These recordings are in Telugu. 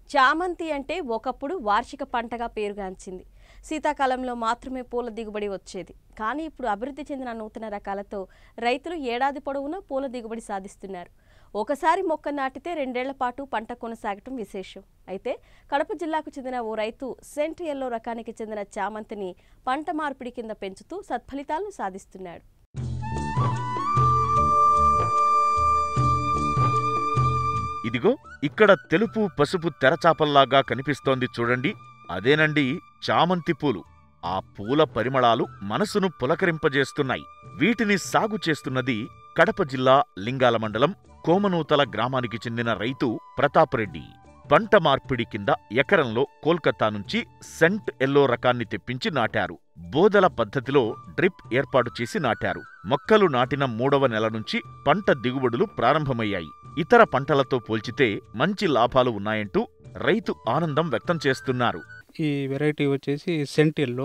చామంతి అంటే ఒకప్పుడు వార్షిక పంటగా పేరుగాంచింది శీతాకాలంలో మాత్రమే పూల దిగుబడి వచ్చేది కానీ ఇప్పుడు అభివృద్ధి చెందిన నూతన రకాలతో రైతులు ఏడాది పొడవునా పూల దిగుబడి సాధిస్తున్నారు ఒకసారి మొక్క నాటితే రెండేళ్ల పాటు పంట కొనసాగటం విశేషం అయితే కడప జిల్లాకు చెందిన ఓ రైతు సెంట్ ఎల్లో రకానికి చెందిన చామంతిని పంట మార్పిడి కింద పెంచుతూ సత్ఫలితాలను సాధిస్తున్నాడు ఇదిగో ఇక్కడ తెలుపు పసుపు తెరచాపల్లాగా కనిపిస్తోంది చూడండి అదేనండి చామంతి పూలు ఆ పూల పరిమళాలు మనసును పులకరింపజేస్తున్నాయి వీటిని సాగు చేస్తున్నది కడప జిల్లా లింగాల మండలం కోమనూతల గ్రామానికి చెందిన రైతు ప్రతాప్ రెడ్డి పంట మార్పిడి కింద ఎకరంలో కోల్కతా నుంచి సెంట్ ఎల్లో రకాన్ని తెప్పించి నాటారు బోదల పద్ధతిలో డ్రిప్ ఏర్పాటు చేసి నాటారు మొక్కలు నాటిన మూడవ నెల నుంచి పంట దిగుబడులు ప్రారంభమయ్యాయి ఇతర పంటలతో పోల్చితే మంచి లాభాలు ఉన్నాయంటూ రైతు ఆనందం వ్యక్తం చేస్తున్నారు ఈ వెరైటీ వచ్చేసి సెంటిల్లో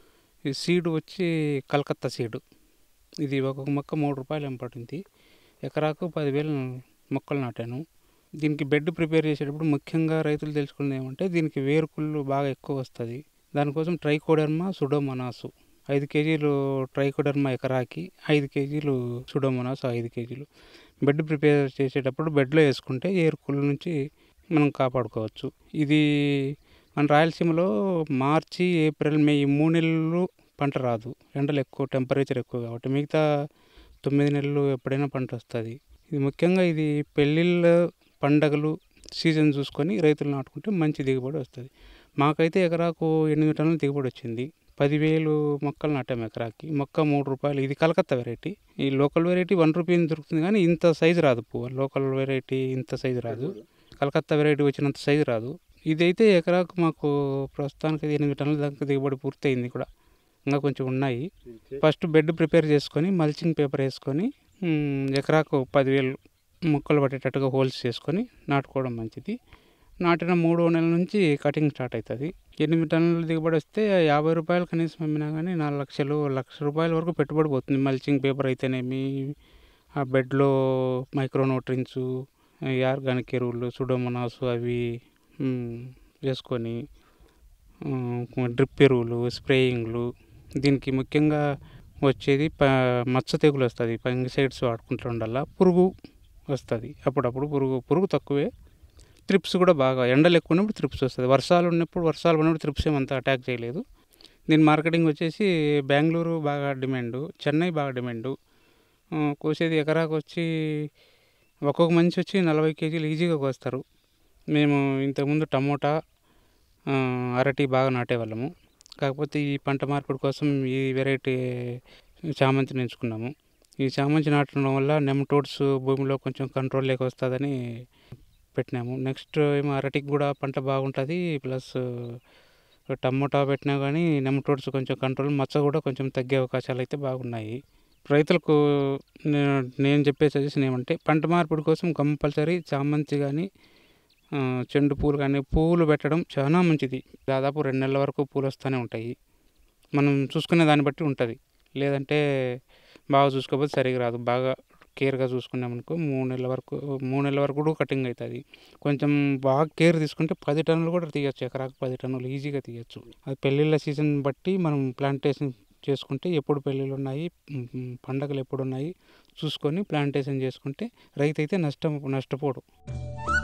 ఈ సీడ్ వచ్చి కలకత్తా సీడు ఇది ఒక్కొక్క మొక్క మూడు రూపాయలు ఏం పడింది ఎకరాకు పదివేలు మొక్కలు నాటాను దీనికి బెడ్ ప్రిపేర్ చేసేటప్పుడు ముఖ్యంగా రైతులు తెలుసుకునేది ఏమంటే దీనికి వేరుకుళ్ళు బాగా ఎక్కువ వస్తుంది దానికోసం ట్రైకోడర్మా సుడోమనాసు ఐదు కేజీలు ట్రైకోడర్మా ఎకరాకి ఐదు కేజీలు సుడోమనాసు ఐదు కేజీలు బెడ్ ప్రిపేర్ చేసేటప్పుడు బెడ్లో వేసుకుంటే ఏరుకుళ్ళ నుంచి మనం కాపాడుకోవచ్చు ఇది మన రాయలసీమలో మార్చి ఏప్రిల్ మే ఈ మూడు నెలలు పంట రాదు ఎండలు ఎక్కువ టెంపరేచర్ ఎక్కువ కాబట్టి మిగతా తొమ్మిది నెలలు ఎప్పుడైనా పంట వస్తుంది ఇది ముఖ్యంగా ఇది పెళ్ళిళ్ళ పండగలు సీజన్ చూసుకొని రైతులు నాటుకుంటే మంచి దిగుబడి వస్తుంది మాకైతే ఎకరాకు ఎనిమిది టన్నుల దిగుబడి వచ్చింది పదివేలు మొక్కలు నాటాము ఎకరాకి మొక్క మూడు రూపాయలు ఇది కలకత్తా వెరైటీ ఈ లోకల్ వెరైటీ వన్ రూపీ దొరుకుతుంది కానీ ఇంత సైజు రాదు పువ్వు లోకల్ వెరైటీ ఇంత సైజు రాదు కలకత్తా వెరైటీ వచ్చినంత సైజు రాదు ఇదైతే ఎకరాకు మాకు ప్రస్తుతానికి ఇది ఎనిమిది టన్నుల దాకా దిగుబడి పూర్తయింది కూడా ఇంకా కొంచెం ఉన్నాయి ఫస్ట్ బెడ్ ప్రిపేర్ చేసుకొని మల్చింగ్ పేపర్ వేసుకొని మ్, ఎకరాకు పదివేలు మొక్కలు పట్టేటట్టుగా హోల్స్ చేసుకొని నాటుకోవడం మంచిది నాటిన మూడో నెలల నుంచి కటింగ్ స్టార్ట్ అవుతుంది ఎనిమిది టన్నుల దిగుబడి వస్తే యాభై రూపాయలు కనీసం అమ్మినా కానీ నాలుగు లక్షలు లక్ష రూపాయల వరకు పెట్టుబడి పోతుంది మల్చింగ్ పేపర్ అయితేనేమి ఆ బెడ్లో మైక్రోన్యూట్రిన్స్ ఆర్గానిక్ ఎరువులు సుడోమోనాస్ అవి మ్, వేసుకొని మ్, డ్రిప్ ఎరువులు స్ప్రేయింగ్లు దీనికి ముఖ్యంగా వచ్చేది ప మచ్చ తెగులు వస్తుంది ఫంగిసైడ్స్ వాడుకుంటూ ఉండాల పురుగు వస్తుంది అప్పుడప్పుడు పురుగు పురుగు తక్కువే త్రిప్స్ కూడా బాగా ఎండలు ఎక్కువ ఉన్నప్పుడు త్రిప్స్ వస్తుంది వర్షాలు ఉన్నప్పుడు వర్షాలు ఉన్నప్పుడు త్రిప్స్ ఏమంతా అటాక్ చేయలేదు దీని మార్కెటింగ్ వచ్చేసి బెంగళూరు బాగా డిమాండు చెన్నై బాగా డిమాండు ఆ, కోసేది ఎకరాకు వచ్చి ఒక్కొక్క మనిషి వచ్చి నలభై కేజీలు ఈజీగా కోస్తారు మేము ఇంతకుముందు టమోటా ఆ, అరటి బాగా నాటేవాళ్ళము కాకపోతే ఈ పంట మార్పిడి కోసం ఈ వెరైటీ చామంతిని ఎంచుకున్నాము ఈ చామంతి నాటడం వల్ల నెమటోడ్స్ భూమిలో కొంచెం కంట్రోల్ లేక వస్తుందని పెట్టినాము నెక్స్ట్ ఏమో అరటికి కూడా పంట బాగుంటుంది ప్లస్ టమోటా పెట్టినా కానీ నెమటోడ్స్ కొంచెం కంట్రోల్ మచ్చ కూడా కొంచెం తగ్గే అవకాశాలు అయితే బాగున్నాయి రైతులకు నేను నేను చెప్పే సజెషన్ ఏమంటే పంట మార్పిడి కోసం కంపల్సరీ చామంతి కానీ ఆ, చెండు పూలు కానీ పూలు పెట్టడం చాలా మంచిది దాదాపు రెండు నెలల వరకు పూలు వస్తూనే ఉంటాయి మనం చూసుకునే దాన్ని బట్టి ఉంటుంది లేదంటే బాగా చూసుకోకపోతే సరిగా రాదు బాగా కేర్గా చూసుకున్నామనుకో మూడు నెలల వరకు మూడు నెలల వరకు కూడా కటింగ్ అవుతుంది కొంచెం బాగా కేర్ తీసుకుంటే పది టన్నులు కూడా తీయచ్చు ఎకరాకు పది టన్నులు ఈజీగా తీయచ్చు అది పెళ్ళిళ్ళ సీజన్ బట్టి మనం ప్లాంటేషన్ చేసుకుంటే ఎప్పుడు పెళ్ళిళ్ళు ఉన్నాయి మ్, పండగలు ఎప్పుడు ఉన్నాయి చూసుకొని ప్లాంటేషన్ చేసుకుంటే రైతు అయితే నష్టం నష్టపోడు